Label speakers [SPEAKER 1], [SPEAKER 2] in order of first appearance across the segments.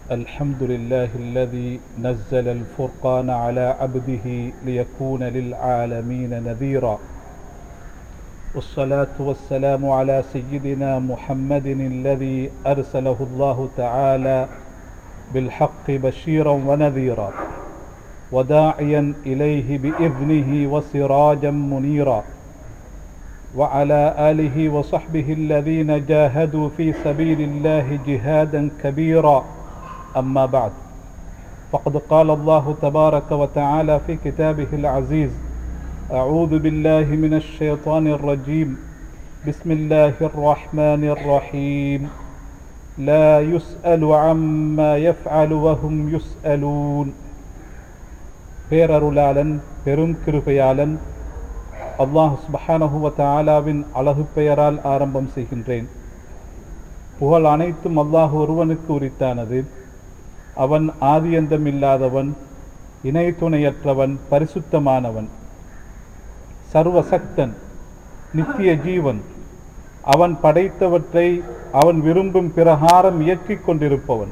[SPEAKER 1] الحمد لله الذي نزل الفرقان على عبده ليكون للعالمين نذيرا والصلاة والسلام على سيدنا محمد الذي أرسله الله تعالى بالحق بشيرا ونذيرا وداعيا إليه بإذنه وسراجا منيرا وعلى آله وصحبه الذين جاهدوا في سبيل الله جهادا كبيرا أما بعد فقد قال الله تبارك وتعالى في كتابه العزيز أعوذ بالله من الشيطان الرجيم بسم الله الرحمن الرحيم لا يسأل عما يفعل وهم يسألون பேரருளாளன் பெரும் கிருபையாளன் அல்லாஹ் சுபஹானஹுவ தாலாவின் அழகு பெயரால் ஆரம்பம் செய்கின்றேன் புகழ் அனைத்தும் அல்லாஹ் ஒருவனுக்கு உரித்தானது அவன் ஆதியந்தமில்லாதவன் இணை துணையற்றவன் பரிசுத்தமானவன் சர்வசக்தன் நித்திய ஜீவன் அவன் படைத்தவற்றை அவன் விரும்பும் பிரகாரம் இயக்கிக் கொண்டிருப்பவன்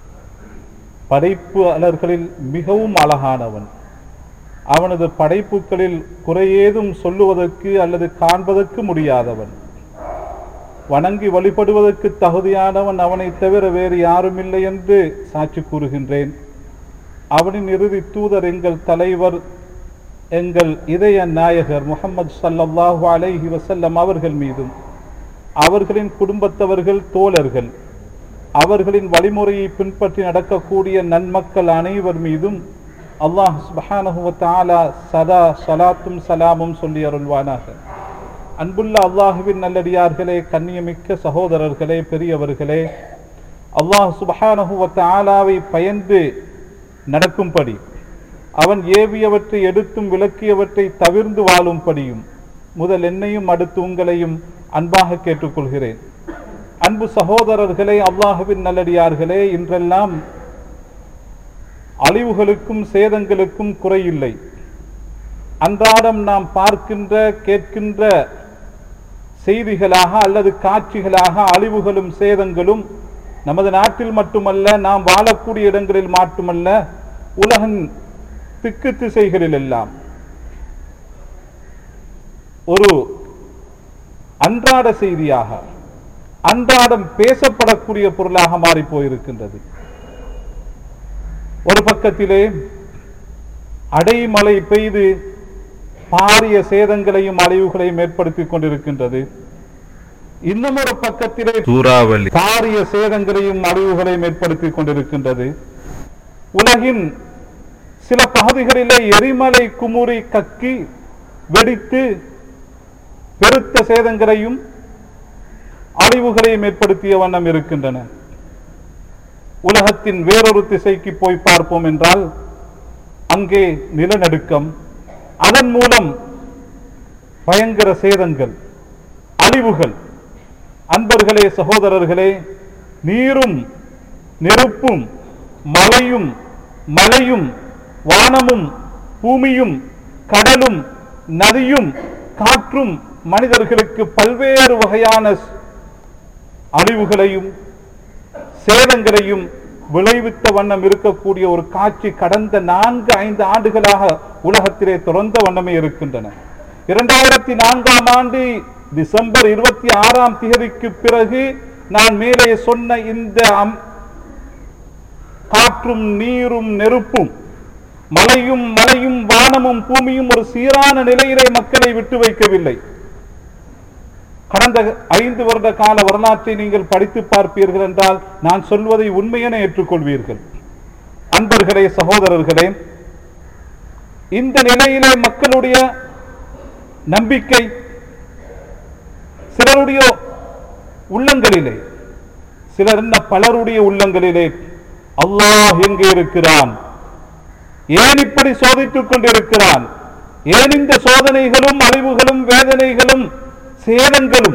[SPEAKER 1] படைப்பாளர்களில் மிகவும் அழகானவன் அவனது படைப்புகளில் குறையேதும் சொல்லுவதற்கு அல்லது காண்பதற்கு முடியாதவன் வணங்கி வழிபடுவதற்கு தகுதியானவன் அவனை தவிர வேறு யாரும் இல்லை என்று சாட்சி கூறுகின்றேன் அவனின் இறுதி தூதர் எங்கள் தலைவர் எங்கள் இதய நாயகர் முகமது சல்லல்லாஹு அலைஹி வசல்லம் அவர்கள் மீதும் அவர்களின் குடும்பத்தவர்கள் தோழர்கள் அவர்களின் வழிமுறையை பின்பற்றி நடக்கக்கூடிய நன்மக்கள் அனைவர் மீதும் அல்லாஹ் சுபஹானஹுவத்தாலா சதா சலாத்தும் சலாமும் சொல்லி அருள்வானாக அன்புள்ள அல்லாஹுவின் நல்லடியார்களே கண்ணியமிக்க சகோதரர்களே பெரியவர்களே அல்லாஹ் சுபஹானஹுவத்தாலாவை பயந்து நடக்கும்படி அவன் ஏவியவற்றை எடுத்தும் விளக்கியவற்றை தவிர்ந்து வாழும்படியும் முதல் என்னையும் அடுத்து உங்களையும் அன்பாக கேட்டுக்கொள்கிறேன் அன்பு சகோதரர்களே அல்லாஹுவின் நல்லடியார்களே இன்றெல்லாம் அழிவுகளுக்கும் சேதங்களுக்கும் குறையில்லை அன்றாடம் நாம் பார்க்கின்ற கேட்கின்ற செய்திகளாக அல்லது காட்சிகளாக அழிவுகளும் சேதங்களும் நமது நாட்டில் மட்டுமல்ல நாம் வாழக்கூடிய இடங்களில் மட்டுமல்ல உலகின் திக்கு திசைகளில் எல்லாம் ஒரு அன்றாட செய்தியாக அன்றாடம் பேசப்படக்கூடிய பொருளாக மாறி போயிருக்கின்றது ஒரு பக்கத்திலே அடைமழை பெய்து பாரிய சேதங்களையும் அழிவுகளையும் ஏற்படுத்திக் கொண்டிருக்கின்றது இன்னும் ஒரு பக்கத்திலே
[SPEAKER 2] சூறாவளி
[SPEAKER 1] பாரிய சேதங்களையும் அழிவுகளையும் ஏற்படுத்திக் கொண்டிருக்கின்றது உலகின் சில பகுதிகளிலே எரிமலை குமுறி கக்கி வெடித்து பெருத்த சேதங்களையும் அழிவுகளையும் ஏற்படுத்திய வண்ணம் இருக்கின்றன உலகத்தின் வேறொரு திசைக்கு போய் பார்ப்போம் என்றால் அங்கே நிலநடுக்கம் அதன் மூலம் பயங்கர சேதங்கள் அழிவுகள் அன்பர்களே சகோதரர்களே நீரும் நெருப்பும் மலையும் மலையும் வானமும் பூமியும் கடலும் நதியும் காற்றும் மனிதர்களுக்கு பல்வேறு வகையான அழிவுகளையும் சேதங்களையும் விளைவித்த வண்ணம் இருக்கக்கூடிய ஒரு காட்சி கடந்த நான்கு ஐந்து ஆண்டுகளாக உலகத்திலே தொடர்ந்த வண்ணமே இருக்கின்றன இரண்டாயிரத்தி நான்காம் ஆண்டு டிசம்பர் இருபத்தி ஆறாம் தேதிக்கு பிறகு நான் மேலே சொன்ன இந்த அம்- காற்றும் நீரும் நெருப்பும் மலையும் மலையும் வானமும் பூமியும் ஒரு சீரான நிலையிலே மக்களை விட்டு வைக்கவில்லை கடந்த ஐந்து வருட கால வரலாற்றை நீங்கள் படித்து பார்ப்பீர்கள் என்றால் நான் சொல்வதை உண்மையென ஏற்றுக்கொள்வீர்கள் அன்பர்களே சகோதரர்களே இந்த நிலையிலே மக்களுடைய நம்பிக்கை சிலருடைய உள்ளங்களிலே சிலர் என்ன பலருடைய உள்ளங்களிலே அல்லாஹ் எங்கே இருக்கிறான் ஏன் இப்படி சோதித்துக் கொண்டிருக்கிறான் ஏன் இந்த சோதனைகளும் அழிவுகளும் வேதனைகளும் சேதங்களும்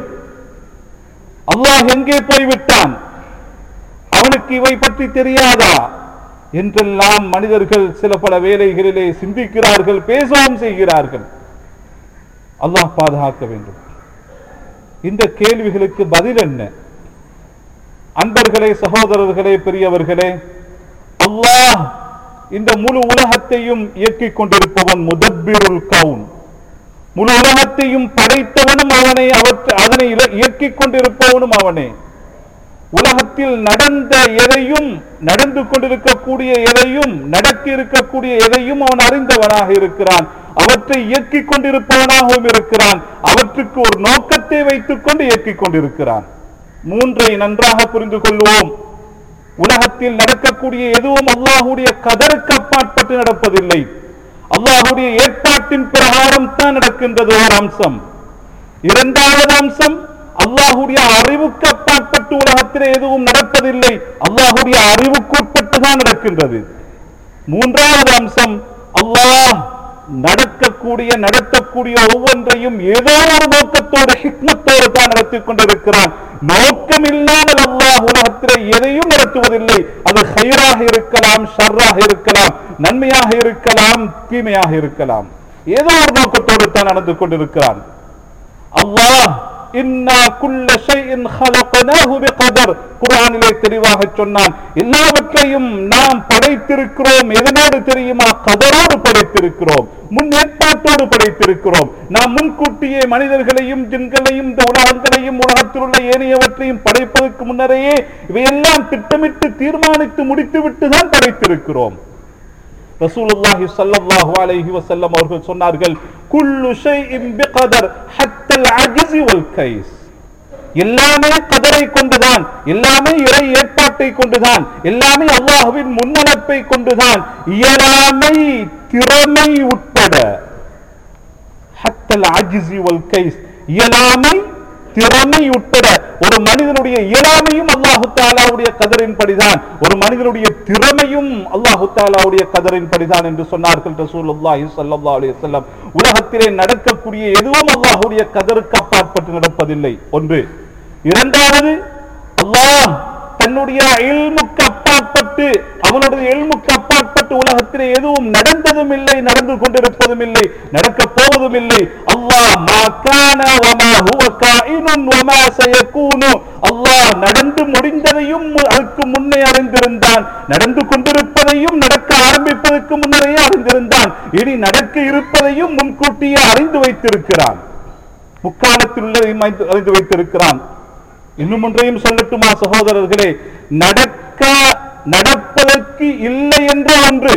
[SPEAKER 1] அல்லாஹ் எங்கே போய்விட்டான் அவனுக்கு இவை பற்றி தெரியாதா என்றெல்லாம் மனிதர்கள் சில பல வேலைகளிலே சிந்திக்கிறார்கள் பேசவும் செய்கிறார்கள் அல்லாஹ் பாதுகாக்க வேண்டும் இந்த கேள்விகளுக்கு பதில் என்ன அன்பர்களே சகோதரர்களே பெரியவர்களே அல்லாஹ் இந்த முழு உலகத்தையும் இயக்கிக் கொண்டிருப்பவன் முதப்பிருள் கவுன் முழு உலகத்தையும் படைத்தவனும் அவனை அவற்றை அதனை இல- இயக்கிக் கொண்டிருப்பவனும் அவனே உலகத்தில் நடந்த எதையும் நடந்து கொண்டிருக்கக்கூடிய எதையும் நடக்க இருக்கக்கூடிய எதையும் அவன் அறிந்தவனாக இருக்கிறான் அவற்றை இயக்கிக் கொண்டிருப்பவனாகவும் இருக்கிறான் அவற்றுக்கு ஒரு நோக்கத்தை வைத்துக் கொண்டு இயக்கிக் கொண்டிருக்கிறான் மூன்றை நன்றாக புரிந்து கொள்வோம் உலகத்தில் நடக்கக்கூடிய எதுவும் அல்லாஹுடைய கதருக்கு அப்பாற்பட்டு நடப்பதில்லை அல்லாஹுடைய ஏற்பாட்டின் பிரகாரம் தான் நடக்கின்றது ஒரு அம்சம் இரண்டாவது அம்சம் அல்லாஹுடைய அறிவுக்கு அப்பாற்பட்டு உலகத்திலே எதுவும் நடப்பதில்லை அல்லாஹுடைய அறிவுக்குட்பட்டு தான் நடக்கின்றது மூன்றாவது அம்சம் அல்லாஹ் நடக்கக்கூடிய நடத்தக்கூடிய ஒவ்வொன்றையும் ஏதோ ஒரு நோக்கத்தோடு ஹிக்மத்தோடு தான் நடத்திக் கொண்டிருக்கிறான் நோக்கம் இல்லாமல் அல்லாஹ் உலகத்திலே எதையும் நடத்துவதில்லை அது ஹைராக இருக்கலாம் ஷர்ராக இருக்கலாம் நன்மையாக இருக்கலாம் தீமையாக இருக்கலாம் ஏதோ ஒரு நோக்கத்தோடு தான் நடந்து கொண்டிருக்கிறான் அல்லாஹ் இன்னா குல்ல ஷைஇன் خلقناه بقدر குர்ஆனிலே தெளிவாக சொன்னான் எல்லாவற்றையும் நாம் படைத்திருக்கிறோம் எதனோடு தெரியுமா கதரோடு படைத்திருக்கிறோம் முன் ஏற்பாட்டோடு படைத்திருக்கிறோம் நாம் முன்கூட்டியே மனிதர்களையும் ஜின்களையும் இந்த உலகங்களையும் உலகத்தில் உள்ள ஏனையவற்றையும் படைப்பதற்கு முன்னரேயே இவையெல்லாம் திட்டமிட்டு தீர்மானித்து முடித்துவிட்டு தான் படைத்திருக்கிறோம் ரசூலுல்லாஹி ஸல்லல்லாஹு அலைஹி வஸல்லம் அவர்கள் சொன்னார்கள் குல்லு ஷைஇன் பிகதர் ஹத்தல் அஜ்ஸி வல் கைஸ் எல்லாமே கதரை கொண்டுதான் எல்லாமே இறை ஏற்பாட்டை கொண்டுதான் எல்லாமே அல்லாஹ்வின் முன்னணப்பை கொண்டுதான் இயலாமை திறமை உட்பட ஹத்தல் அஜ்ஸி வல் கைஸ் இயலாமை திறமை உட்பட ஒரு மனிதனுடைய இயலாமையும் அல்லாஹு தாலாவுடைய கதரின் படிதான் ஒரு மனிதனுடைய திறமையும் அல்லாஹு தாலாவுடைய கதரின் படிதான் என்று சொன்னார்கள் ரசூலுல்லாஹி ஸல்லல்லாஹு அலைஹி வஸல்லம் உலகத்திலே நடக்கக்கூடிய எதுவும் அல்லாஹ்வுடைய கதருக்கு அப்பாற்பட்டு நடப்பதில்லை ஒன்று இரண்டாவது அல்லாஹ் தன்னுடைய இல்முக்கு அப்பாற்பட்டு அவனுடைய இல்முக்கு அப்பாற்பட்டு உலகத்திலே எதுவும் நடந்ததும் இல்லை நடந்து கொண்டிருப்பதும் இல்லை நடக்க போவதும் இல்லை அல்லாஹ் மா கான வமா ஹுவ காயினுன் வமா சயகூனு அல்லாஹ் நடந்து முடிந்ததையும் அதற்கு முன்னே அறிந்திருந்தான் நடந்து கொண்டிருப்பதையும் நடக்க ஆரம்பிப்பதற்கு முன்னரே அறிந்திருந்தான் இனி நடக்க இருப்பதையும் முன்கூட்டியே அறிந்து வைத்திருக்கிறான் முக்காலத்தில் உள்ளதையும் அறிந்து- அறிந்து வைத்திருக்கிறான் இன்னும் ஒன்றையும் சொல்லட்டுமா சகோதரர்களே நடக்க நடப்பதற்கு இல்லை என்ற ஒன்று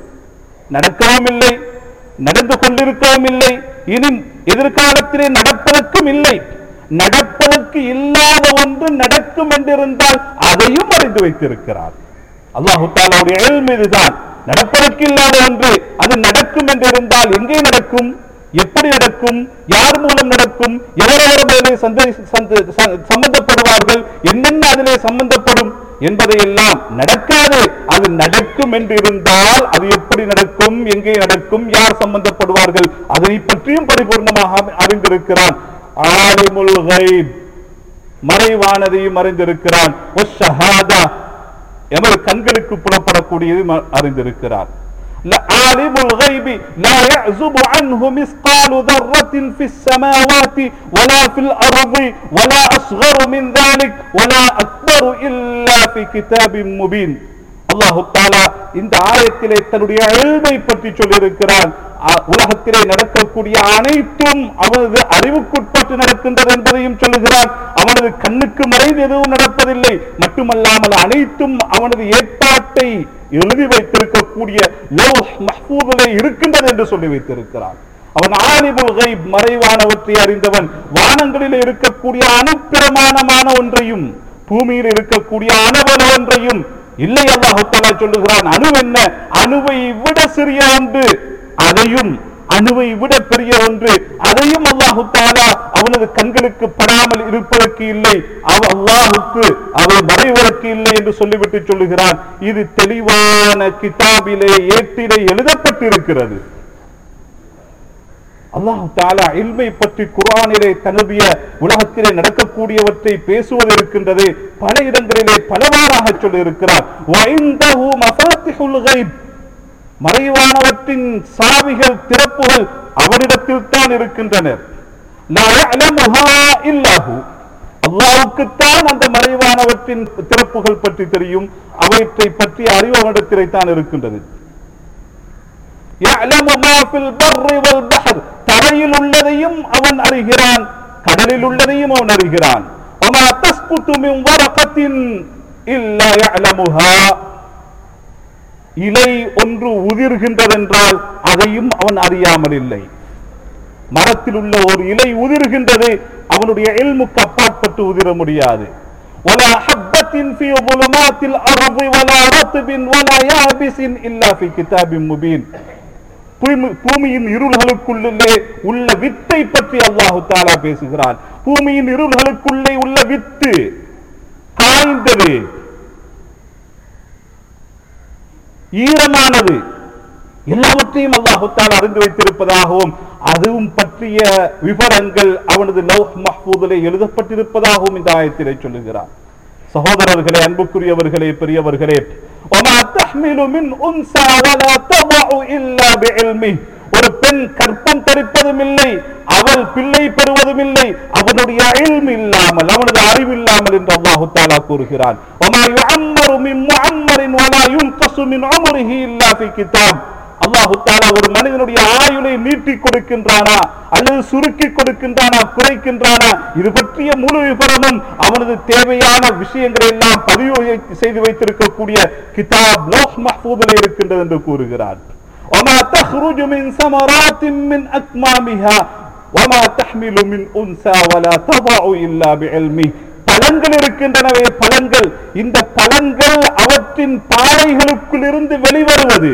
[SPEAKER 1] நடக்கவும் இல்லை நடந்து கொண்டிருக்கவும் இல்லை இனி எதிர்காலத்திலே நடப்பதற்கும் இல்லை நடப்பதற்கு இல்லாத ஒன்று நடக்கும் என்றிருந்தால் அதையும் அறிந்து வைத்திருக்கிறார் அல்லாஹு தாலாவுடைய இல்ம் இதுதான் நடப்பதற்கு இல்லாத ஒன்று அது நடக்கும் என்றிருந்தால் எங்கே நடக்கும் எப்படி நடக்கும் யார் மூலம் நடக்கும் எவரவர் அதிலே சந்தை- சந்த- ச- சம்பந்தப்படுவார்கள் என்னென்ன அதிலே சம்பந்தப்படும் என்பதையெல்லாம் நடக்காது அது நடக்கும் என்று இருந்தால் அது எப்படி நடக்கும் எங்கே நடக்கும் யார் சம்பந்தப்படுவார்கள் அதனை பற்றியும் பரிபூர்ணமாக அறிந்திருக்கிறான் ஆலிமுல் கைப் மறைவானதையும் அறிந்திருக்கிறான் வஷ்ஷஹாதா எமது கண்களுக்கு புலப்படக்கூடியது ம- அறிந்திருக்கிறார் عالم الغيب لا يعزب عنه مثقال ذرة في السماوات ولا في الأرض ولا أصغر من ذلك ولا أكبر إلا في كتاب مبين அல்லாஹு தாலா இந்த ஆயத்திலே தன்னுடைய அழிவை பற்றி சொல்லியிருக்கிறான் அ- உலகத்திலே நடக்கக்கூடிய அனைத்தும் அவனது அறிவுக்குட்பட்டு நடக்கின்றது என்பதையும் சொல்லுகிறான் அவனது கண்ணுக்கு மறைந்து எதுவும் நடப்பதில்லை மட்டுமல்லாமல் அனைத்தும் அவனது ஏற்பாட்டை எழுதி வைத்திருக்கக்கூடிய லௌஹ் மஹ்பூதிலே இருக்கின்றது என்று சொல்லி வைத்திருக்கிறான் அவன் ஆலிபுல் கைப் மறைவானவற்றை அறிந்தவன் வானங்களில் இருக்கக்கூடிய அணுப்பிரமாணமான ஒன்றையும் பூமியில் இருக்கக்கூடிய அணுவன ஒன்றையும் இல்லை அல்லாஹு தஆலா சொல்லுகிறான் அணு என்ன அணுவை விட சிறிய ஒன்று அதையும் அணுவை விட பெரிய ஒன்று அதையும் அல்லாஹு தாலா அவனது கண்களுக்கு படாமல் இருப்பதற்கு இல்லை அவ அல்லாஹுக்கு அவை மறைவதற்கு இல்லை என்று சொல்லிவிட்டு சொல்லுகிறான் இது தெளிவான கிதாபிலே ஏட்டிலே எழுதப்பட்டிருக்கிறது அல்லாஹ் தாலா இல்மை பற்றி குர்ஆனிலே தன்னுடைய உலகத்திலே நடக்கக்கூடியவற்றை பேசுவது இருக்கின்றது பல இடங்களிலே பலவாறாக சொல்லி இருக்கிறார் மறைவானவற்றின் சாவிகள் திறப்புகள் அவனிடத்தில் தான் இருக்கின்றன லா யஅலமுஹா இல்லாஹு அல்லாவுக்குத்தான் அந்த மறைவானவற்றின் திறப்புகள் பற்றி தெரியும் அவற்றை பற்றி அறிவு அவனிடத்திலே தான் இருக்கின்றது يعلم ما في البر والبحر தரையில் உள்ளதையும் அவன் அறிகிறான் கடலில் உள்ளதையும் அவன் அறிகிறான் وما تسقط من ورقة إلا يعلمها இலை ஒன்று உதிர்கின்றதென்றால் அதையும் அவன் அறியாமல் இல்லை மரத்தில் உள்ள ஒரு இலை உதிர்கின்றது அவனுடைய எல்முக்கு அப்பாற்பட்டு உதிர முடியாது ولا حبة في ظلمات الأرض ولا رطب ولا يابس إلا في كتاب مبين பூமி- பூமியின் இருள்களுக்குள்ளே உள்ள வித்தை பற்றி அல்லாஹு தாலா பேசுகிறான் பூமியின் இருள்களுக்குள்ளே உள்ள வித்து காய்ந்தது ஈரமானது எல்லாவற்றையும் அல்லாஹு தாலா அறிந்து வைத்திருப்பதாகவும் அதுவும் பற்றிய விவரங்கள் அவனது லௌஹ் மஹ்பூதிலே எழுதப்பட்டிருப்பதாகவும் இந்த ஆயத்திலே சொல்லுகிறார் சகோதரர்களே அன்புக்குரியவர்களே பெரியவர்களே وَمَا تَحْمِلُ مِنْ أُنْثَى وَلَا تَضَعُ إِلَّا بِعِلْمِهِ ஒரு பெண் கற்பம் தரிப்பதும் இல்லை அவள் பிள்ளை பெறுவதும் இல்லை அவனுடைய இல்மு இல்லாமல் அவனது அறிவு இல்லாமல் என்று அல்லாஹு தாலா கூறுகிறான் وَمَا يُعَمَّرُ مِنْ مُعَمَّرٍ وَلَا يُنْقَصُ مِنْ عُمُرِهِ إِلَّا فِي كِتَابٍ அல்லாஹு தாலா ஒரு மனிதனுடைய ஆயுளை நீட்டி கொடுக்கின்றானா அல்லது சுருக்கி கொடுக்கின்றானா குறைக்கின்றானா இது பற்றிய முழு விவரமும் அவனது தேவையான விஷயங்களை எல்லாம் பதிவு வை- செய்து வைத்திருக்கக்கூடிய கிதாப் லோஹ் மஹ்பூதில் இருக்கின்றது என்று கூறுகிறார் وما تخرج من ثمرات من أكمامها وما تحمل من أنثى ولا تضع إلا بعلمه பழங்கள் இருக்கின்றனவே பழங்கள் இந்த பழங்கள் அவற்றின் பாறைகளுக்குள் இருந்து வெளிவருவது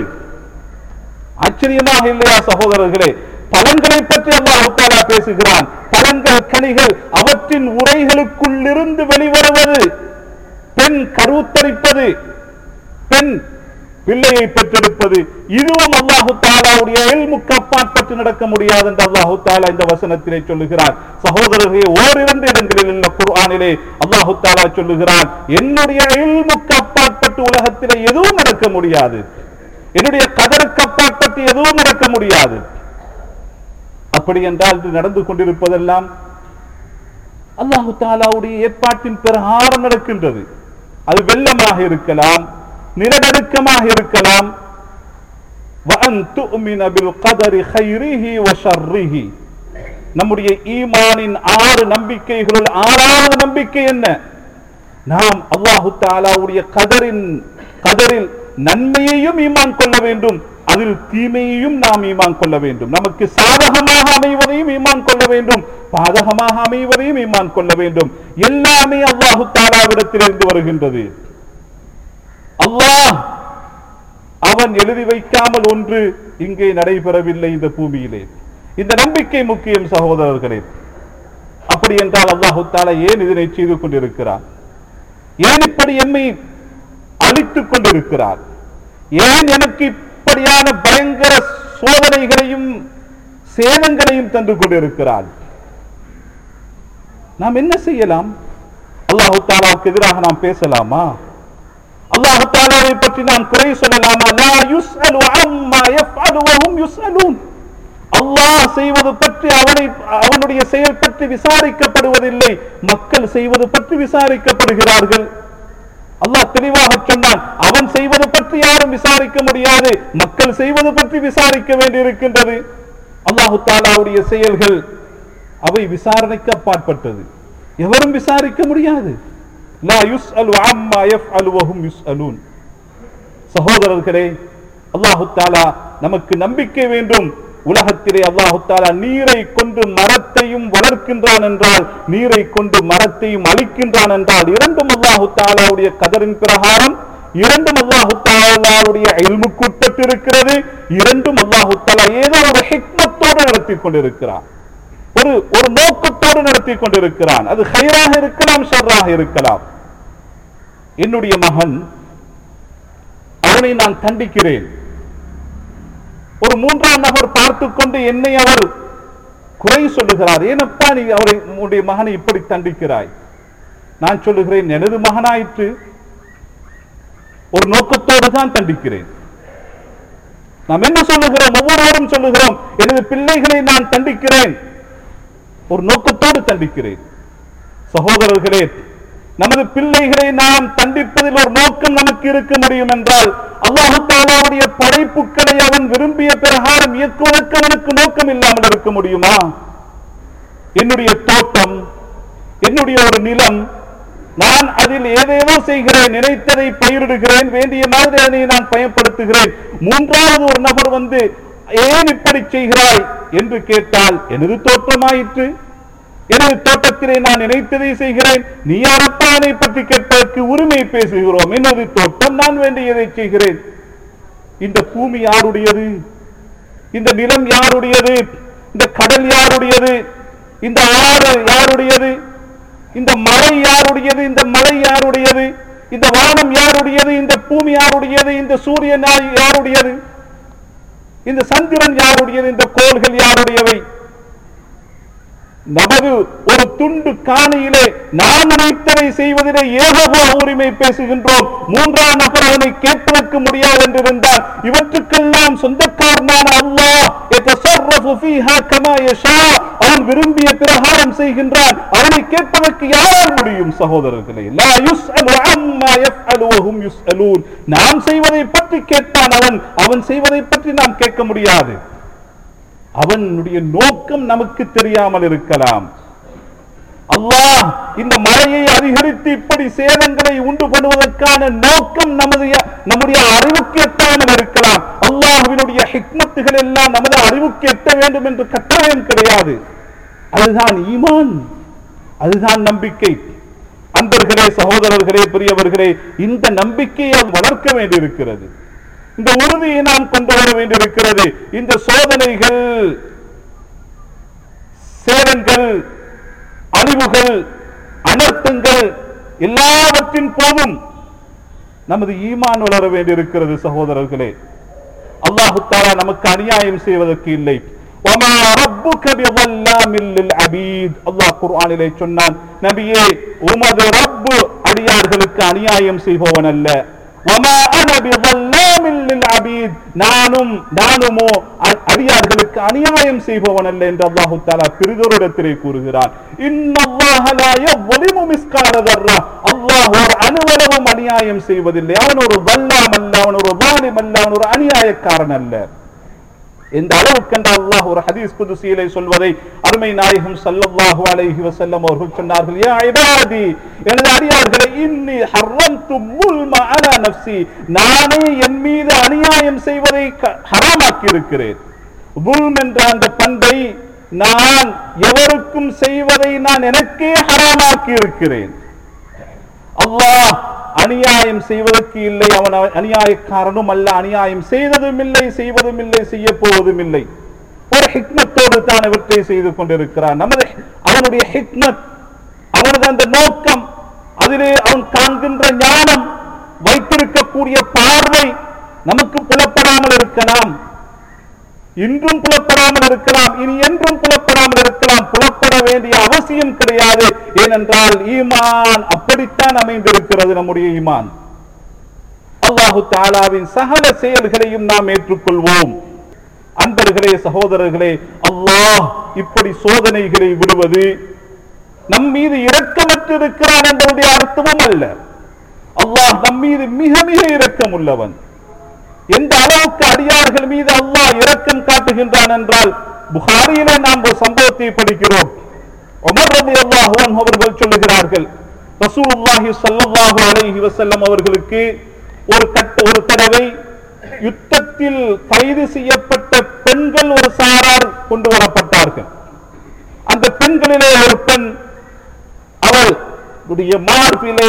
[SPEAKER 1] ஆச்சரியமாக இல்லையா சகோதரர்களே பழங்களை பற்றி அல்லாஹ் தாலா பேசுகிறான் பழங்கள் கனிகள் அவற்றின் உரைகளுக்குள் இருந்து வெளிவருவது பெண் கருத்தரிப்பது பெண் பிள்ளையை பெற்றெடுப்பது இதுவும் அல்லாஹு தாலாவுடைய எல்முக்கு அப்பாற்பட்டு நடக்க முடியாது என்று அல்லாஹு தாலா இந்த வசனத்திலே சொல்லுகிறார் சகோதரர்களே ஓரிரண்டு இடங்களில் உள்ள குர்ஆனிலே அல்லாஹு தாலா சொல்லுகிறான் என்னுடைய எல்முக்கு அப்பாற்பட்டு உலகத்திலே எதுவும் நடக்க முடியாது என்னுடைய கதருக்கு அப்பாற்பட்டு எதுவும் நடக்க முடியாது அப்படி என்றால் இது நடந்து கொண்டிருப்பதெல்லாம் அல்லாஹு தாலாவுடைய ஏற்பாட்டின் பிரகாரம் நடக்கின்றது அது வெள்ளமாக இருக்கலாம் நிலநடுக்கமாக இருக்கலாம் وَأَن تُؤْمِنَ بِالْقَدَرِ خَيْرِهِ وَشَرِّهِ நம்முடைய ஈமானின் ஆறு நம்பிக்கைகளுள் ஆறாவது நம்பிக்கை என்ன நாம் அல்லாஹு தாலாவுடைய கதரின் கதரில் நன்மையையும் ஈமான் கொள்ள வேண்டும் அதில் தீமையையும் நாம் ஈமான் கொள்ள வேண்டும் நமக்கு சாதகமாக அமைவதையும் ஈமான் கொள்ள வேண்டும் பாதகமாக அமைவதையும் ஈமான் கொள்ள வேண்டும் எல்லாமே அல்லாஹு தாலாவிடத்திலிருந்து வருகின்றது அல்லாஹ் அவன் எழுதி வைக்காமல் ஒன்று இங்கே நடைபெறவில்லை இந்த பூமியிலே இந்த நம்பிக்கை முக்கியம் சகோதரர்களே அப்படி என்றால் அல்லாஹு தாலா ஏன் இதனை செய்து கொண்டிருக்கிறார் ஏன் இப்படி எம்மை அழித்துக் கொண்டிருக்கிறார் ஏன் எனக்கு இப்படியான பயங்கர சோதனைகளையும் சேதங்களையும் தந்து கொண்டிருக்கிறார் நாம் என்ன செய்யலாம் அல்லாஹு தாலாவுக்கு எதிராக நாம் பேசலாமா அல்லாஹு தாலாவை பற்றி நாம் குறை சொல்லலாமா லா யுஸ்அலு அம்மா யஃஅலு வஹும் யுஸ்அலூன் அல்லாஹ் செய்வது பற்றி அவனை அவனுடைய செயல் பற்றி விசாரிக்கப்படுவதில்லை மக்கள் செய்வது பற்றி விசாரிக்கப்படுகிறார்கள் அல்லாஹ் தெளிவாக சொன்னான் அவன் செய்வது பற்றி யாரும் விசாரிக்க முடியாது மக்கள் செய்வது பற்றி விசாரிக்க வேண்டியிருக்கின்றது அல்லாஹு தாலாவுடைய செயல்கள் அவை விசாரணைக்கு அப்பாற்பட்டது எவரும் விசாரிக்க முடியாது லா யுஸ்அலு அம்மா யஃஅலு வஹும் யுஸ்அலூன் சகோதரர்களே அல்லாஹு தாலா நமக்கு நம்பிக்கை வேண்டும் உலகத்திலே அல்லாஹு தாலா நீரை கொண்டு மரத்தையும் வளர்க்கின்றான் என்றால் நீரை கொண்டு மரத்தையும் அழிக்கின்றான் என்றால் இரண்டும் அல்லாஹு தாலாவுடைய கதரின் பிரகாரம் இரண்டும் அல்லாஹு தாலாவுடைய எல்முக்குட்பட்டிருக்கிறது இரண்டும் அல்லாஹு தாலா ஏதோ ஒரு ஹிக்மத்தோடு நடத்தி கொண்டிருக்கிறார் ஒரு ஒரு நோக்கத்தோடு நடத்தி கொண்டிருக்கிறான் அது ஹைராக இருக்கலாம் ஷர்ராக இருக்கலாம் என்னுடைய மகன் அவனை நான் தண்டிக்கிறேன் ஒரு மூன்றாம் நபர் பார்த்து கொண்டு என்னை அவர் குறை சொல்லுகிறார் ஏனப்பா நீ அவரை உன்னுடைய மகனை இப்படி தண்டிக்கிறாய் நான் சொல்லுகிறேன் எனது மகனாயிற்று ஒரு நோக்கத்தோடு தான் தண்டிக்கிறேன் நாம் என்ன சொல்லுகிறோம் ஒவ்வொருவரும் சொல்லுகிறோம் எனது பிள்ளைகளை நான் தண்டிக்கிறேன் ஒரு நோக்கத்தோடு தண்டிக்கிறேன் சகோதரர்களே நமது பிள்ளைகளை நாம் தண்டிப்பதில் ஒரு நோக்கம் நமக்கு இருக்க முடியும் என்றால் அல்லாஹு தாலாவுடைய படைப்புகளை அவன் விரும்பிய பிரகாரம் இயக்குவதற்கு அவனுக்கு நோக்கம் இல்லாமல் இருக்க முடியுமா என்னுடைய தோட்டம் என்னுடைய ஒரு நிலம் நான் அதில் ஏதேதோ செய்கிறேன் நினைத்ததை பயிரிடுகிறேன் வேண்டிய மாதிரி அதனை நான் பயன்படுத்துகிறேன் மூன்றாவது ஒரு நபர் வந்து ஏன் இப்படி செய்கிறாய் என்று கேட்டால் எனது தோற்றமாயிற்று எனது தோட்டத்திலே நான் நினைத்ததை செய்கிறேன் நீ யாரப்பா அதை பற்றி கேட்பதற்கு உரிமை பேசுகிறோம் எனது தோட்டம் நான் வேண்டியதை செய்கிறேன் இந்த பூமி யாருடையது இந்த நிலம் யாருடையது இந்த கடல் யாருடையது இந்த ஆறு யாருடையது இந்த மலை யாருடையது இந்த மலை யாருடையது இந்த வானம் யாருடையது இந்த பூமி யாருடையது இந்த சூரியன் யா- யாருடையது இந்த சந்திரன் யாருடையது இந்த கோள்கள் யாருடையவை நமது ஒரு துண்டு காணியிலே நாம் நினைத்ததை செய்வதிலே ஏகபோக உரிமை பேசுகின்றோம் மூன்றாம் நபர் அவனை கேட்பதற்கு முடியாது என்றிருந்தால் இவற்றுக்கெல்லாம் சொந்தக்காரனான அல்லாஹ் يتصرف فيها كما يشاء அவன் விரும்பிய பிரகாரம் செய்கின்றான் அவனை கேட்பதற்கு யாரால் முடியும் சகோதரர்களே லா யுஸ்அலு அம்மா யஃஅலு வஹும் யுஸ்அலூன் நாம் செய்வதை பற்றி கேட்பான் அவன் அவன் செய்வதை பற்றி நாம் கேட்க முடியாது அவனுடைய நோக்கம் நமக்கு தெரியாமல் இருக்கலாம் அல்லாஹ் இந்த மழையை அதிகரித்து இப்படி சேதங்களை உண்டு பண்ணுவதற்கான நோக்கம் நமது நம்முடைய அறிவுக்கு எட்டாமல் இருக்கலாம் அல்லாஹ்வினுடைய ஹிக்மத்துகள் எல்லாம் நமது அறிவுக்கு எட்ட வேண்டும் என்று கட்டாயம் கிடையாது அதுதான் ஈமான் அதுதான் நம்பிக்கை அன்பர்களே சகோதரர்களே பெரியவர்களே இந்த நம்பிக்கையை வளர்க்க வேண்டியிருக்கிறது இந்த உறுதியை நாம் கொண்டு வர வேண்டியிருக்கிறது இந்த சோதனைகள் சேதங்கள் அழிவுகள் அனர்த்தங்கள் எல்லாவற்றின் போதும் நமது ஈமான் வளர வேண்டியிருக்கிறது சகோதரர்களே அல்லாஹு தாலா நமக்கு அநியாயம் செய்வதற்கு இல்லை وَمَا رَبُّكَ بِظَلَّامٍ لِلْعَبِيدِ அல்லாஹ் குர்ஆனிலே சொன்னான் நபியே உமது ரப்பு அடியார்களுக்கு அநியாயம் செய்பவன் அல்ல وَمَا أَنَا بِظَلَّامٍ لِلْعَبِيدِ நானும் நானுமோ அ- அடியார்களுக்கு அநியாயம் செய்பவன் அல்ல என்று அல்லாஹு தாலா பிரிதோரிடத்திலே கூறுகிறான் இன்னல்லாஹ லா யظ்லிமு மிஸ்கால தர்ரா அல்லாஹ் ஒரு அணுவளவும் அநியாயம் செய்வதில்லை அவன் ஒரு வல்லாம் அல்ல அவன் ஒரு வாலிம் அல்ல அவன் ஒரு அநியாயக்காரன் அல்ல இந்த அளவுக்கு என்று அல்லாஹ் ஒரு ஹதீஸ் குதுசியிலே சொல்வதை அருமை நாயகம் ஸல்லல்லாஹு அலைஹி வஸல்லம் அவர்கள் சொன்னார்கள் யா இபாதி எனது அடியார்களே இன்னி ஹர்ரம்து முல்ம அலா நஃப்ஸி நானே என் மீது அநியாயம் செய்வதை க- ஹராமாக்கி இருக்கிறேன் புல்ம் என்ற அந்த பண்பை நான் எவருக்கும் செய்வதை நான் எனக்கே ஹராமாக்கி இருக்கிறேன் அல்லாஹ் அநியாயம் செய்வதற்கு இல்லை அவன் அவ- அநியாயக்காரனும் அல்ல அநியாயம் செய்ததும் இல்லை செய்வதும் இல்லை செய்ய போவதும் இல்லை ஒரு ஹிக்மத்தோடு தான் இவற்றை செய்து கொண்டிருக்கிறான் நமது அவனுடைய ஹிக்மத் அவனது அந்த நோக்கம் அதிலே அவன் காண்கின்ற ஞானம் வைத்திருக்கக்கூடிய பார்வை நமக்கு புலப்படாமல் இருக்கலாம் இன்றும் புலப்படாமல் இருக்கலாம் இனி என்றும் புலப்படாமல் இருக்கலாம் புலப்பட வேண்டிய அவசியம் கிடையாது ஏனென்றால் ஈமான் அப்படித்தான் அமைந்திருக்கிறது நம்முடைய ஈமான் அல்லாஹு தாலாவின் சகல செயல்களையும் நாம் ஏற்றுக்கொள்வோம் அன்பர்களே சகோதரர்களே அல்லாஹ் இப்படி சோதனைகளை விடுவது நம் மீது இரக்கமற்று இருக்கிறான் என்பதுடைய அர்த்தமும் அல்ல அல்லாஹ் நம் மீது மிக மிக இரக்கம் உள்ளவன் எந்த அளவுக்கு அடியார்கள் மீது அல்லாஹ் இரக்கம் காட்டுகின்றான் என்றால் புகாரியிலே நாம் ஒரு சம்பவத்தை படிக்கிறோம் உமர் ரலியல்லாஹு அன்ஹு அவர்கள் சொல்லுகிறார்கள் ரசூலுல்லாஹி ஸல்லல்லாஹு அலைஹி வஸல்லம் அவர்களுக்கு ஒரு கட்ட ஒரு தடவை யுத்தத்தில் கைது செய்யப்பட்ட பெண்கள் ஒரு சாரார் கொண்டு வரப்பட்டார்கள் அந்த பெண்களிலே ஒரு பெண் அவள் உடைய மார்பிலே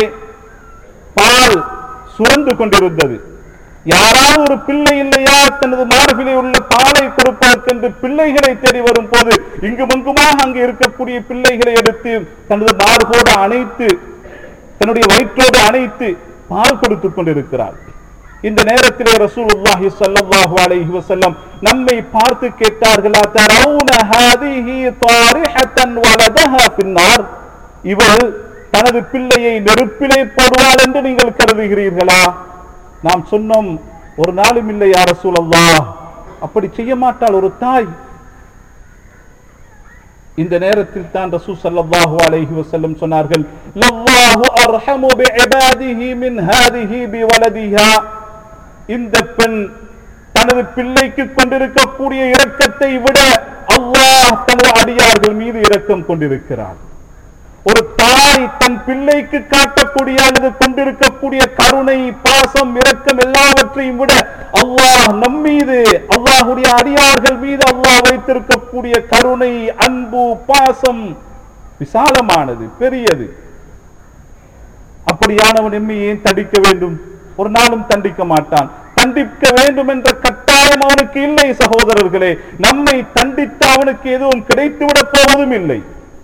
[SPEAKER 1] பால் சுரந்து கொண்டிருந்தது யாராவது ஒரு பிள்ளை இல்லையா தனது மார்பிலே உள்ள பாலை கொடுப்பதற்கென்று பிள்ளைகளை தேடி வரும் போது இங்கும் அங்குமாக அங்கு இருக்கக்கூடிய பிள்ளைகளை எடுத்து தனது மார்போடு அணைத்து தன்னுடைய வயிற்றோடு அணைத்து பால் கொடுத்துக் கொண்டிருக்கிறார் இந்த நேரத்திலே ரசூலுல்லாஹி ஸல்லல்லாஹு அலைஹி வஸல்லம் நம்மை பார்த்து கேட்டார்களா தரவுன ஹாதிஹி தாரிஹத்தன் வலதஹா பின்னார் இவள் தனது பிள்ளையை நெருப்பிலே போடுவாள் என்று நீங்கள் கருதுகிறீர்களா நாம் சொன்னோம் ஒரு நாளும் இல்லை யார் ரசூலல்லாஹ் அப்படி செய்ய மாட்டாள் ஒரு தாய் இந்த நேரத்தில் தான் ரசூ ஸல்லல்லாஹு அலைஹி வஸல்லம் சொன்னார்கள் லல்லாஹு அர்ஹமு பிஇபாதிஹி மின் ஹாதிஹி பிவலதிஹா இந்த பெண் தனது பிள்ளைக்கு கொண்டிருக்கக்கூடிய இரக்கத்தை விட அல்லாஹ் தனது அடியார்கள் மீது இரக்கம் கொண்டிருக்கிறார் ஒரு தாய் தன் பிள்ளைக்கு காட்டக்கூடிய அல்லது கொண்டிருக்கக்கூடிய கருணை பாசம் இரக்கம் எல்லாவற்றையும் விட அல்லாஹ் நம் மீது அல்லாஹுடைய அடியார்கள் மீது அல்லாஹ் வைத்திருக்கக்கூடிய கருணை அன்பு பாசம் விசாலமானது பெரியது அப்படியானவன் எம்மை ஏன் தண்டிக்க வேண்டும் ஒரு நாளும் தண்டிக்க மாட்டான் தண்டிக்க வேண்டும் என்ற கட்டாயம் அவனுக்கு இல்லை சகோதரர்களே நம்மை தண்டித்து அவனுக்கு எதுவும் கிடைத்துவிடப் போவதும் இல்லை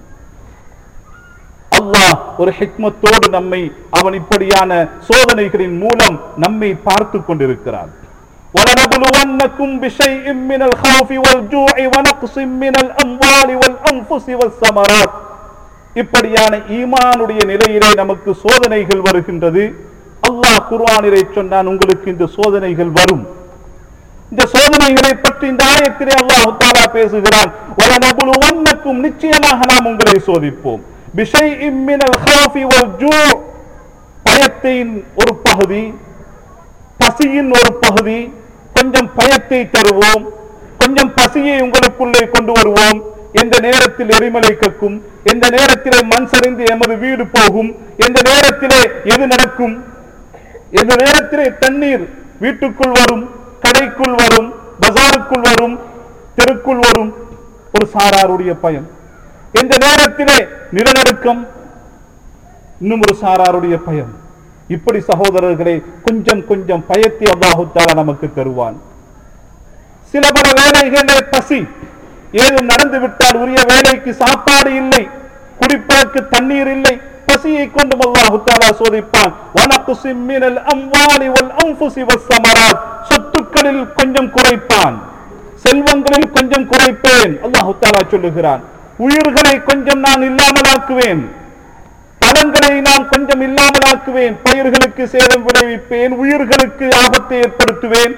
[SPEAKER 1] அல்லாஹ் ஒரு ஹிக்மத்தோடு நம்மை அவன் இப்படியான சோதனைகளின் மூலம் நம்மை பார்த்து கொண்டிருக்கிறான் وَلَنَبْلُوَنَّكُمْ بِشَيْءٍ مِّنَ الْخَوْفِ وَالْجُوعِ وَنَقْصٍ مِّنَ الْأَمْوَالِ وَالْأَنفُسِ وَالثَّمَرَاتِ இப்படியான ஈமானுடைய நிலையிலே நமக்கு சோதனைகள் வருகின்றது அல்லாஹ் குர்ஆனிலே சொன்னான் உங்களுக்கு இந்த சோதனைகள் வரும் இந்த சோதனைகளை பற்றி இந்த ஆயத்திலே அல்லாஹ் தாலா பேசுகிறான் வலனபுலுவன்னக்கும் நிச்சயமாக நாம் உங்களை சோதிப்போம் பிஷைஇம் மினல் ஹௌஃபி வல் ஜூ பயத்தின் ஒரு பகுதி பசியின் ஒரு பகுதி கொஞ்சம் பயத்தை தருவோம் கொஞ்சம் பசியை உங்களுக்குள்ளே கொண்டு வருவோம் எந்த நேரத்தில் எரிமலை கக்கும் எந்த நேரத்திலே மண் சரிந்து எமது வீடு போகும் எந்த நேரத்திலே எது நடக்கும் எந்த நேரத்திலே தண்ணீர் வீட்டுக்குள் வரும் கடைக்குள் வரும் பஜாருக்குள் வரும் தெருக்குள் வரும் ஒரு சாராருடைய பயம் எந்த நேரத்திலே நிலநடுக்கம் இன்னும் ஒரு சாராருடைய பயம் இப்படி சகோதரர்களே கொஞ்சம் கொஞ்சம் பயத்தை அல்லாஹு தாலா நமக்கு தருவான் சில பல வேலைகளே பசி ஏதும் நடந்து விட்டால் உரிய வேலைக்கு சாப்பாடு இல்லை குடிப்பதற்கு தண்ணீர் இல்லை பசியை கொண்டு அல்லாஹு தாலா சோதிப்பான் வனக்குசிம் மினல் அம்வாலி வல் அன்ஃபுசி வஸ்ஸமராத் சொத்துக்களில் கொஞ்சம் குறைப்பான் செல்வங்களில் கொஞ்சம் குறைப்பேன் அல்லாஹு தாலா சொல்லுகிறான் உயிர்களை கொஞ்சம் நான் இல்லாமலாக்குவேன் பலன்களை நான் கொஞ்சம் இல்லாமலாக்குவேன் பயிர்களுக்கு சேதம் விளைவிப்பேன் உயிர்களுக்கு ஆபத்தை ஏற்படுத்துவேன்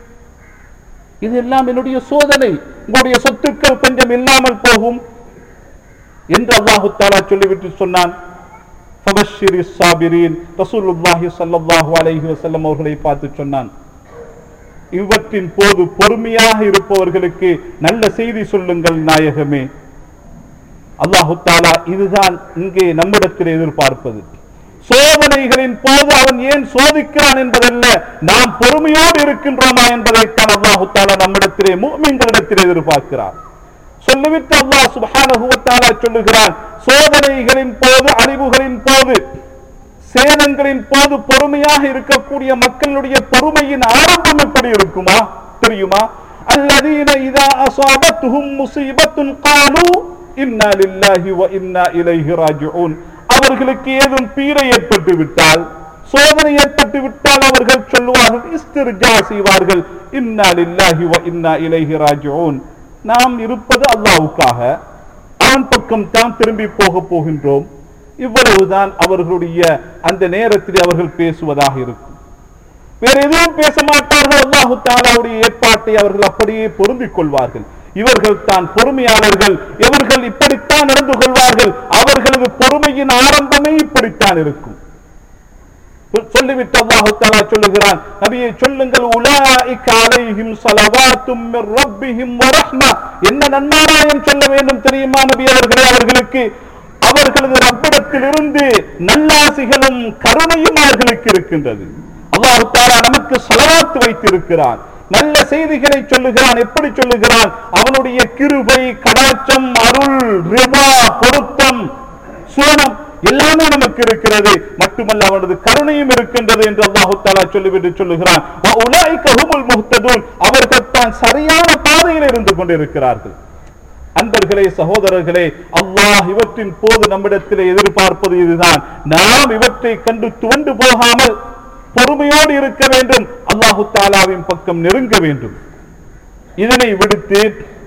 [SPEAKER 1] இதெல்லாம் என்னுடைய சோதனை உங்களுடைய சொத்துக்கள் கொஞ்சம் இல்லாமல் போகும் என்று அல்லாஹு தாலா சொல்லிவிட்டு சொன்னான் ஃபபஷ்ஷிரி ஸாபிரீன் ரசூலுல்லாஹி ஸல்லல்லாஹு அலைஹி வஸல்லம் அவர்களை பார்த்து சொன்னான் இவற்றின் போது பொறுமையாக இருப்பவர்களுக்கு நல்ல செய்தி சொல்லுங்கள் நாயகமே அல்லாஹு தாலா இதுதான் இங்கே நம்மிடத்தில் எதிர்பார்ப்பது சோதனைகளின் போது அவன் ஏன் சோதிக்கிறான் என்பதல்ல நாம் பொறுமையோடு இருக்கின்றோமா என்பதைத்தான் அல்லாஹு தாலா நம்மிடத்திலே மூமின்களிடத்தில் எதிர்பார்க்கிறார் சொல்லிவிட்டு அல்லாஹ் சுப்ஹானஹு வ தஆலா சொல்லுகிறான் சோதனைகளின் போது அழிவுகளின் போது சேதங்களின் போது பொறுமையாக இருக்கக்கூடிய மக்களுடைய பொறுமையின் ஆரம்பம் எப்படி இருக்குமா தெரியுமா அல்லதீன இதா அஸாபத்துஹும் முஸீபத்துன் காலு இன்னா லில்லாஹி வ இன்னா இலைஹி ராஜிஊன் அவர்களுக்கு ஏதும் பீரை ஏற்பட்டு விட்டால் சோதனை ஏற்பட்டு விட்டால் அவர்கள் சொல்லுவார்கள் இஸ்திர்ஜா செய்வார்கள் இன்னா லில்லாஹி வ இன்னா இலைஹி ராஜிஊன் நாம் இருப்பது அல்லாஹ்வுக்காக அவன் பக்கம் தான் திரும்பி போக போகின்றோம் இவ்வளவுதான் அவர்களுடைய அந்த நேரத்தில் அவர்கள் பேசுவதாக இருக்கும் வேற எதுவும் பேச மாட்டார்கள் அல்லாஹு தாலாவுடைய ஏற்பாட்டை அவர்கள் அப்படியே பொருந்திக் கொள்வார்கள் இவர்கள் தான் பொறுமையாளர்கள் இவர்கள் இப்படித்தான் நடந்து கொள்வார்கள் அவர்களது பொறுமையின் ஆரம்பமே இப்படித்தான் இருக்கும் சொல்லிவிட்டு அல்லாஹு தஆலா சொல்லுகிறான் நபியை சொல்லுங்கள் உலாயிக அலைஹிம் ஸலவாத்தும் மிர் ரப்பிஹிம் வ ரஹ்ம என்ன நன்மாராயம் சொல்ல வேண்டும் தெரியுமா நபி அவர்களே அவர்களுக்கு அவர்களது ரப்பிடத்திலிருந்து நல்லாசிகளும் கருணையும் அவர்களுக்கு இருக்கின்றது அல்லாஹு தஆலா நமக்கு ஸலவாத் வைத்திருக்கிறான் நல்ல செய்திகளை சொல்லுகிறான் எப்படி சொல்லுகிறான் அவனுடைய கிருபை கடாட்சம் அருள் ரிபா பொருத்தம் சுவனம் எல்லாமே நமக்கு இருக்கிறது மட்டுமல்ல அவனது கருணையும் இருக்கின்றது என்று அல்லாஹு தாலா சொல்லிவிட்டு சொல்லுகிறான் "வ உலாயிக ஹுமுல் முஹ்ததூன்." அவர்கள் தான் சரியான பாதையில் இருந்து கொண்டிருக்கிறார்கள் அன்பர்களே சகோதரர்களே அல்லாஹ் இவற்றின் போது நம்மிடத்தில் எதிர்பார்ப்பது இதுதான் நாம் இவற்றை கண்டு துவண்டு போகாமல் பொறுமையோடு இருக்க வேண்டும் அல்லாஹு தாலாவின் பக்கம் நெருங்க வேண்டும் இதனை விடுத்து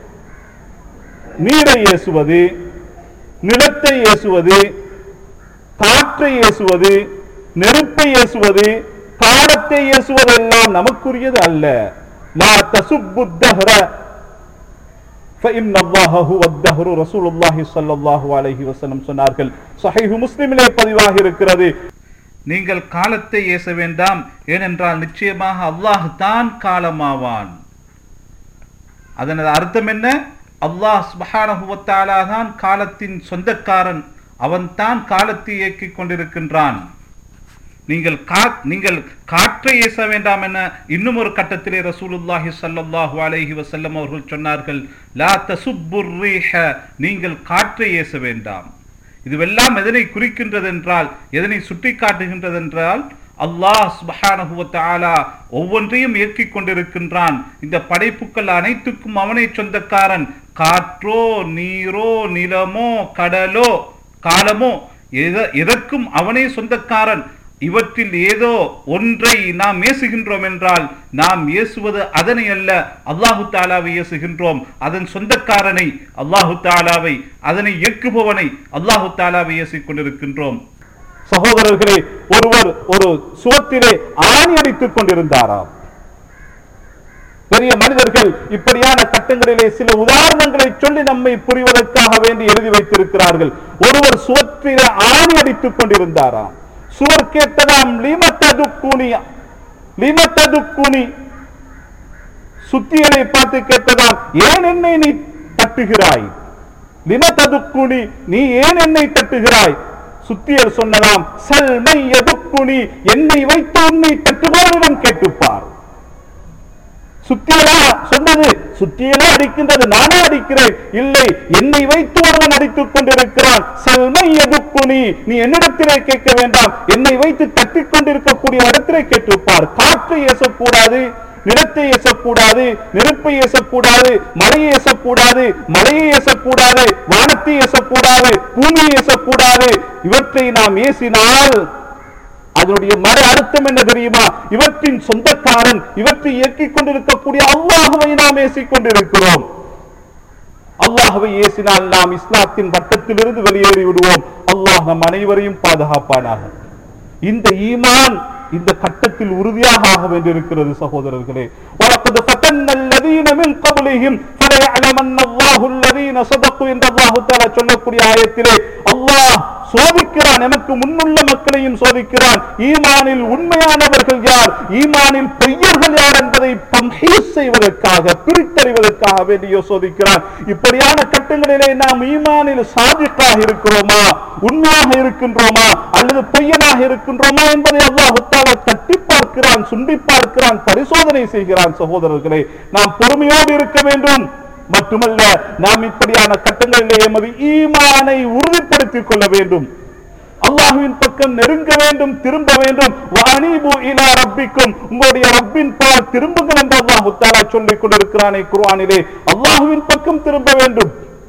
[SPEAKER 1] நீரை ஏசுவது நிலத்தை ஏசுவது காற்றை ஏசுவது நெருப்பை ஏசுவது காலத்தை ஏசுவதெல்லாம் நமக்குரியது அல்ல லா தசுப்பு தஹ்ர فإن الله هو الدهر رسول الله صلى الله عليه وسلم சொன்னார்கள் சஹீஹ் முஸ்லிமிலே பதிவாக இருக்கிறது நீங்கள் காலத்தை ஏச வேண்டாம் ஏனென்றால் நிச்சயமாக அல்லாஹ் தான் காலமாவான் அதனது அர்த்தம் என்ன அல்லாஹ் சுபஹானஹு வ தஆலா தான் காலத்தின் சொந்தக்காரன் அவன் தான் காலத்தை இயக்கிக் கொண்டிருக்கின்றான் நீங்கள் கா நீங்கள் காற்றை ஏச வேண்டாம் என இன்னும் ஒரு கட்டத்திலே ரசூலுல்லாஹி ஸல்லல்லாஹு அலைஹி வஸல்லம் அவர்கள் சொன்னார்கள் லா தசுப்புர் ரீஹ நீங்கள் காற்றை ஏச வேண்டாம் இதுவெல்லாம் எதனை குறிக்கின்றது என்றால் எதனை சுட்டி காட்டுகின்றது என்றால் அல்லாஹ் சுபஹானஹு வ தஆலா ஒவ்வொன்றையும் இயக்கிக் கொண்டிருக்கின்றான் இந்த படைப்புக்கள் அனைத்துக்கும் அவனே சொந்தக்காரன் காற்றோ நீரோ நிலமோ கடலோ காலமோ எத எதற்கும் அவனே சொந்தக்காரன் இவற்றில் ஏதோ ஒன்றை நாம் ஏசுகின்றோம் என்றால் நாம் ஏசுவது அதனை அல்ல அல்லாஹு தாலாவை ஏசுகின்றோம் அதன் சொந்தக்காரனை அல்லாஹு தாலாவை அதனை இயக்குபவனை அல்லாஹு தாலாவை ஏசிக் கொண்டிருக்கின்றோம் சகோதரர்களே ஒருவர் ஒரு சுவத்திலே ஆணி அடித்துக் கொண்டிருந்தாராம் பெரிய மனிதர்கள் இப்படியான கட்டங்களிலே சில உதாரணங்களை சொல்லி நம்மை புரிவதற்காக வேண்டி எழுதி வைத்திருக்கிறார்கள் ஒருவர் சுவற்றிலே ஆணி அடித்துக் கொண்டிருந்தாராம் சுவர் கேட்டதாம் லிமத்ததுக்குனி லிமத்ததுக்குனி சுத்தியலை பார்த்து கேட்டதாம் ஏன் என்னை நீ தட்டுகிறாய் லிமத்ததுக்குனி நீ ஏன் என்னை தட்டுகிறாய் சுத்தியல் சொன்னதாம் சல்மை எதுக்குனி என்னை வைத்து உன்னை தட்டுபவரிடம் கேட்டுப்பார் சுத்தியலா சொன்னது சுத்தியலா அடிக்கின்றது நானே அடிக்கிறேன் இல்லை என்னை வைத்து ஒருவன் அடித்துக் கொண்டிருக்கிறான் சல்மை எதுக்குனி நீ என்னிடத்திலே கேட்க வேண்டாம் என்னை வைத்து தட்டிக் கொண்டிருக்கக்கூடிய இடத்திலே கேட்டுப்பார் காற்று ஏசக்கூடாது நிலத்தை ஏசக்கூடாது நெருப்பை ஏசக்கூடாது மலையை ஏசக்கூடாது மலையை ஏசக்கூடாது வானத்தை ஏசக்கூடாது பூமியை ஏசக்கூடாது இவற்றை நாம் ஏசினால் அதனுடைய மறு அர்த்தம் என்ன தெரியுமா இவற்றின் சொந்தக்காரன் இவற்றை இயக்கிக் கொண்டிருக்கக்கூடிய அல்லாஹுவை நாம் ஏசிக் கொண்டிருக்கிறோம் அல்லாஹுவை ஏசினால் நாம் இஸ்லாத்தின் வட்டத்திலிருந்து வெளியேறி விடுவோம் அல்லாஹ் நம் அனைவரையும் பாதுகாப்பானாக இந்த ஈமான் இந்த கட்டத்தில் உறுதியாக ஆக வேண்டியிருக்கிறது சகோதரர்களே وَلَقَدْ فَتَنَّا الَّذِينَ مِنْ قَبْلِهِمْ فَلَيَعْلَمَنَّ اللَّهُ الَّذِينَ صَدَقُوا என்று அல்லாஹ் தஆலா சொல்லக்கூடிய ஆயத்திலே அல்லாஹ் சோதிக்கிறான் எமக்கு முன்னுள்ள மக்களையும் சோதிக்கிறான் ஈமானில் உண்மையானவர்கள் யார் ஈமானில் பொய்யர்கள் யார் என்பதை தம்ஹீஸ் செய்வதற்காக பிரித்தறிவதற்காக வேண்டிய சோதிக்கிறான் இப்படியான கட்டங்களிலே நாம் ஈமானில் சாதிக்காக இருக்கிறோமா உண்மையாக இருக்கின்றோமா அல்லது பொய்யனாக இருக்கின்றோமா என்பதை அல்லாஹ் தஆலா தட்டி பார்க்கிறான் சுண்டி பார்க்கிறான் பரிசோதனை செய்கிறான் சகோதரர்களே நாம் பொறுமையோடு இருக்க வேண்டும் மட்டுமல்ல நாம் இப்படியான கட்டங்களிலே எமது ஈமானை உறுதிப்படுத்திக் கொள்ள வேண்டும் அல்லாஹுவின் பக்கம் நெருங்க வேண்டும் திரும்ப வேண்டும் வாணிபு இலா ரப்பிக்கும் உங்களுடைய ரப்பின் பால் திரும்புங்கள் என்று அல்லாஹு தஆலா சொல்லிக் கொண்டிருக்கிறானே குர்ஆனிலே அல்லாஹுவின் பக்கம் திரும்ப வேண்டும்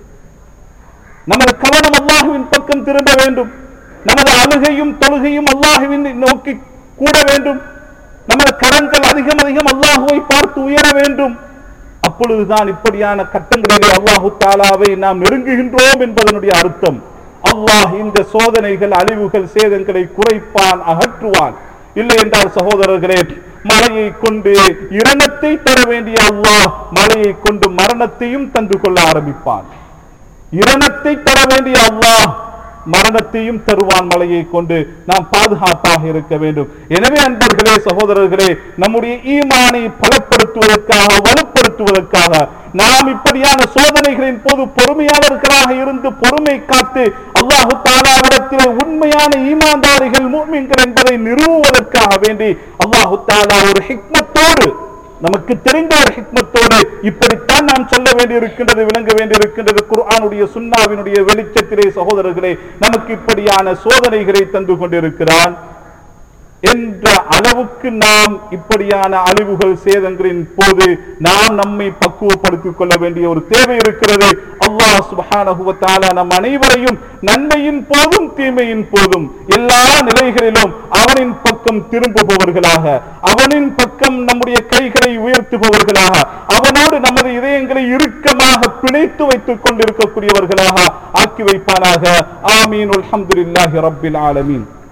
[SPEAKER 1] நமது கவனம் அல்லாஹுவின் பக்கம் திரும்ப வேண்டும் நமது அழுகையும் தொழுகையும் அல்லாஹுவின் நோக்கி கூட வேண்டும் நமது கரங்கள் அதிகம் அதிகம் அல்லாஹுவை பார்த்து உயர வேண்டும் அப்பொழுதுதான் இப்படியான கட்டங்களிலே அல்லாஹு தாலாவை நாம் நெருங்குகின்றோம் என்பதனுடைய அர்த்தம் அல்லாஹ் இந்த சோதனைகள் அழிவுகள் சேதங்களை குறைப்பான் அகற்றுவான் இல்லை என்றால் சகோதரர்களே மழையை கொண்டு இரணத்தை தர வேண்டிய அல்லாஹ் மழையை கொண்டு மரணத்தையும் தந்து கொள்ள ஆரம்பிப்பான் இரணத்தை தர வேண்டிய அல்லாஹ் மரணத்தையும் தருவான் மலையை கொண்டு நாம் பாதுகாப்பாக இருக்க வேண்டும் எனவே அன்பர்களே சகோதரர்களே நம்முடைய ஈமானை பலப்படுத்துவதற்காக வலுப்படுத்துவதற்காக நாம் இப்படியான சோதனைகளின் போது பொறுமையாளர்களாக இருந்து பொறுமை காத்து அல்லாஹு தாலாவிடத்திலே உண்மையான ஈமான்தாரிகள் மூமின்கள் என்பதை நிறுவுவதற்காக வேண்டி அல்லாஹு தாலா ஒரு ஹிக்மத்தோடு நமக்கு தெரிந்த ஒரு ஹிக்மத்தோடு இப்படித்தான் நாம் சொல்ல வேண்டியிருக்கின்றது விளங்க வேண்டியிருக்கின்றது குர்ஆனுடைய சுன்னாவினுடைய வெளிச்சத்திலே சகோதரர்களே நமக்கு இப்படியான சோதனைகளை தந்து கொண்டிருக்கிறான் என்ற அளவுக்கு நாம் இப்படியான அழிவுகள் சேதங்களின் போது நாம் நம்மை பக்குவப்படுத்திக் கொள்ள வேண்டிய ஒரு தேவை இருக்கிறது அல்லாஹ் சுப்ஹானஹு வ தஆலா நம் அனைவரையும் நன்மையின் போதும் தீமையின் போதும் எல்லா நிலைகளிலும் அவனின் பக்கம் திரும்புபவர்களாக அவனின் பக்கம் நம்முடைய கைகளை உயர்த்துபவர்களாக அவனோடு நமது இதயங்களை இறுக்கமாக பிணைத்து வைத்துக் கொண்டிருக்கக்கூடியவர்களாக ஆக்கி வைப்பானாக ஆமீன் அல்ஹம்துலில்லாஹி ரப்பில் ஆலமீன்